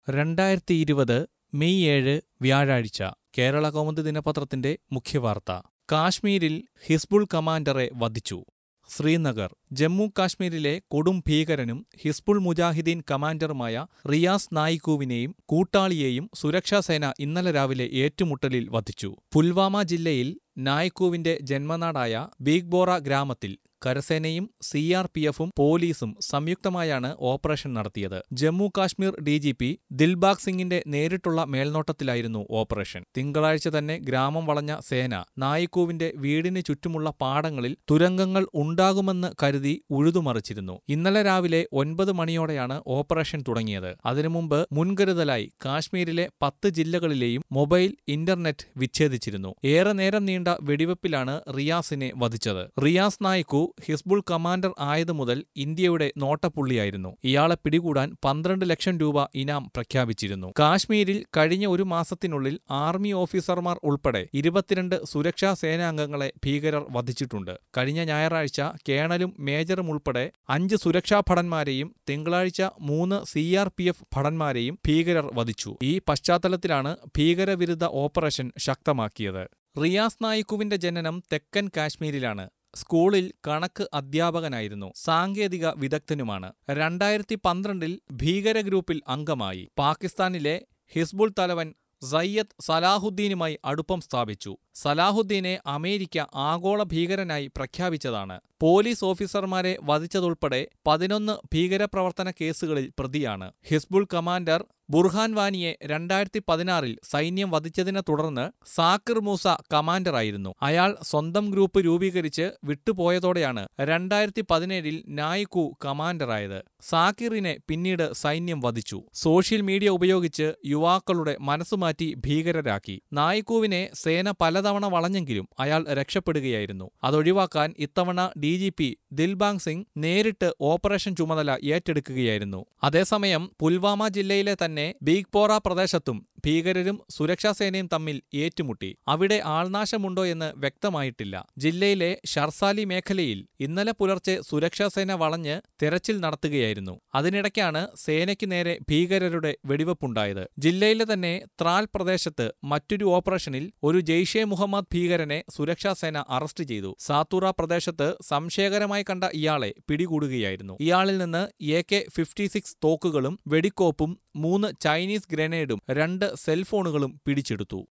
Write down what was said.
രണ്ടായിരത്തി ഇരുപത് മെയ് ഏഴ് വ്യാഴാഴ്ച കേരള കൗമുദി ദിനപത്രത്തിന്റെ മുഖ്യവാർത്ത കാശ്മീരിൽ ഹിസ്ബുൾ കമാൻഡറെ വധിച്ചു ശ്രീനഗർ ജമ്മു കാശ്മീരിലെ കൊടും ഭീകരനും ഹിസ്ബുൾ മുജാഹിദീൻ കമാൻഡറുമായ റിയാസ് നായിക്കൂവിനെയും കൂട്ടാളിയെയും സുരക്ഷാസേന ഇന്നലെ രാവിലെ ഏറ്റുമുട്ടലിൽ വധിച്ചു പുൽവാമ ജില്ലയിൽ നായ്ക്കൂവിന്റെ ജന്മനാടായ ബീഗ്ബോറ ഗ്രാമത്തിൽ കരസേനയും സി ആർ പി എഫും പോലീസും സംയുക്തമായാണ് ഓപ്പറേഷൻ നടത്തിയത് Jammu Kashmir D G P Dilbag സിംഗിന്റെ നേരിട്ടുള്ള മേൽനോട്ടത്തിലായിരുന്നു ഓപ്പറേഷൻ തിങ്കളാഴ്ച തന്നെ ഗ്രാമം വളഞ്ഞ സേന നായിക്കൂവിന്റെ വീടിന് ചുറ്റുമുള്ള പാടങ്ങളിൽ തുരങ്കങ്ങൾ ഉണ്ടാകുമെന്ന് കരുതി ഉഴുതുമറിച്ചിരുന്നു ഇന്നലെ രാവിലെ ഒൻപത് മണിയോടെയാണ് ഓപ്പറേഷൻ തുടങ്ങിയത് അതിനു മുമ്പ് മുൻകരുതലായി കാശ്മീരിലെ പത്ത് ജില്ലകളിലെയും മൊബൈൽ ഇന്റർനെറ്റ് വിച്ഛേദിച്ചിരുന്നു ഏറെ നേരം നീണ്ട വെടിവെപ്പിലാണ് റിയാസിനെ വധിച്ചത് റിയാസ് നായിക്കു ഹിസ്ബുൾ കമാൻഡർ ആയതു മുതൽ ഇന്ത്യയുടെ നോട്ടപ്പുള്ളിയായിരുന്നു ഇയാളെ പിടികൂടാൻ പന്ത്രണ്ട് ലക്ഷം രൂപ ഇനാം പ്രഖ്യാപിച്ചിരുന്നു കാശ്മീരിൽ കഴിഞ്ഞ ഒരു മാസത്തിനുള്ളിൽ ആർമി ഓഫീസർമാർ ഉൾപ്പെടെ ഇരുപത്തിരണ്ട് സുരക്ഷാ സേനാംഗങ്ങളെ ഭീകരർ വധിച്ചിട്ടുണ്ട് കഴിഞ്ഞ ഞായറാഴ്ച കേണലും മേജറും ഉൾപ്പെടെ അഞ്ച് സുരക്ഷാ ഭടന്മാരെയും തിങ്കളാഴ്ച മൂന്ന് സി ആർ പി എഫ് ഭടന്മാരെയും ഭീകരർ വധിച്ചു ഈ പശ്ചാത്തലത്തിലാണ് ഭീകരവിരുദ്ധ ഓപ്പറേഷൻ ശക്തമാക്കിയത് റിയാസ് നായിക്കുവിന്റെ ജനനം തെക്കൻ കാശ്മീരിലാണ് സ്കൂളിൽ കണക്ക് അധ്യാപകനായിരുന്നു സാങ്കേതിക വിദഗ്ധനുമാണ് രണ്ടായിരത്തി പന്ത്രണ്ടിൽ ഭീകര ഗ്രൂപ്പിൽ അംഗമായി പാകിസ്ഥാനിലെ ഹിസ്ബുൾ തലവൻ സയ്യദ് സലാഹുദ്ദീനുമായി അടുപ്പം സ്ഥാപിച്ചു സലാഹുദ്ദീനെ അമേരിക്ക ആഗോള ഭീകരനായി പ്രഖ്യാപിച്ചതാണ് പോലീസ് ഓഫീസർമാരെ വധിച്ചതുൾപ്പെടെ പതിനൊന്ന് ഭീകരപ്രവർത്തന കേസുകളിൽ പ്രതിയാണ് ഹിസ്ബുൾ കമാൻഡർ ബുർഹാൻ വാനിയെ രണ്ടായിരത്തി പതിനാറിൽ സൈന്യം വധിച്ചതിനെ തുടർന്ന് സാക്കിർ മൂസ കമാൻഡറായിരുന്നു അയാൾ സ്വന്തം ഗ്രൂപ്പ് രൂപീകരിച്ച് വിട്ടുപോയതോടെയാണ് രണ്ടായിരത്തി പതിനേഴിൽ നായിക്കു കമാൻഡറായത് സാക്കിറിനെ പിന്നീട് സൈന്യം വധിച്ചു സോഷ്യൽ മീഡിയ ഉപയോഗിച്ച് യുവാക്കളുടെ മനസ്സുമാറ്റി ഭീകരരാക്കി നായിക്കുവിനെ സേന പലതവണ വളഞ്ഞെങ്കിലും അയാൾ രക്ഷപ്പെടുകയായിരുന്നു അതൊഴിവാക്കാൻ ഇത്തവണ D G P Dilbag Singh നേരിട്ട് ഓപ്പറേഷൻ ചുമതല ഏറ്റെടുക്കുകയായിരുന്നു അതേസമയം പുൽവാമ ജില്ലയിലെ തന്നെ ബീഗ്പോറ പ്രദേശത്തും ഭീകരരും സുരക്ഷാസേനയും തമ്മിൽ ഏറ്റുമുട്ടി അവിടെ ആൾനാശമുണ്ടോ എന്ന് വ്യക്തമായിട്ടില്ല ജില്ലയിലെ ഷർസാലി മേഖലയിൽ ഇന്നലെ പുലർച്ചെ സുരക്ഷാസേന വളഞ്ഞ് തെരച്ചിൽ നടത്തുകയായിരുന്നു അതിനിടയ്ക്കാണ് സേനയ്ക്ക് നേരെ ഭീകരരുടെ വെടിവെപ്പുണ്ടായത് ജില്ലയിലെ തന്നെ ത്രാൽ പ്രദേശത്ത് മറ്റൊരു ഓപ്പറേഷനിൽ ഒരു ജെയ്ഷെ മുഹമ്മദ് ഭീകരനെ സുരക്ഷാസേന അറസ്റ്റ് ചെയ്തു സാത്തൂറ പ്രദേശത്ത് സംശയകരമായി കണ്ട ഇയാളെ പിടികൂടുകയായിരുന്നു ഇയാളിൽ നിന്ന് എ കെ ഫിഫ്റ്റി സിക്സ് തോക്കുകളും വെടിക്കോപ്പും മൂന്ന് ചൈനീസ് ഗ്രനേഡും രണ്ട് സെൽഫോണുകളും പിടിച്ചെടുത്തു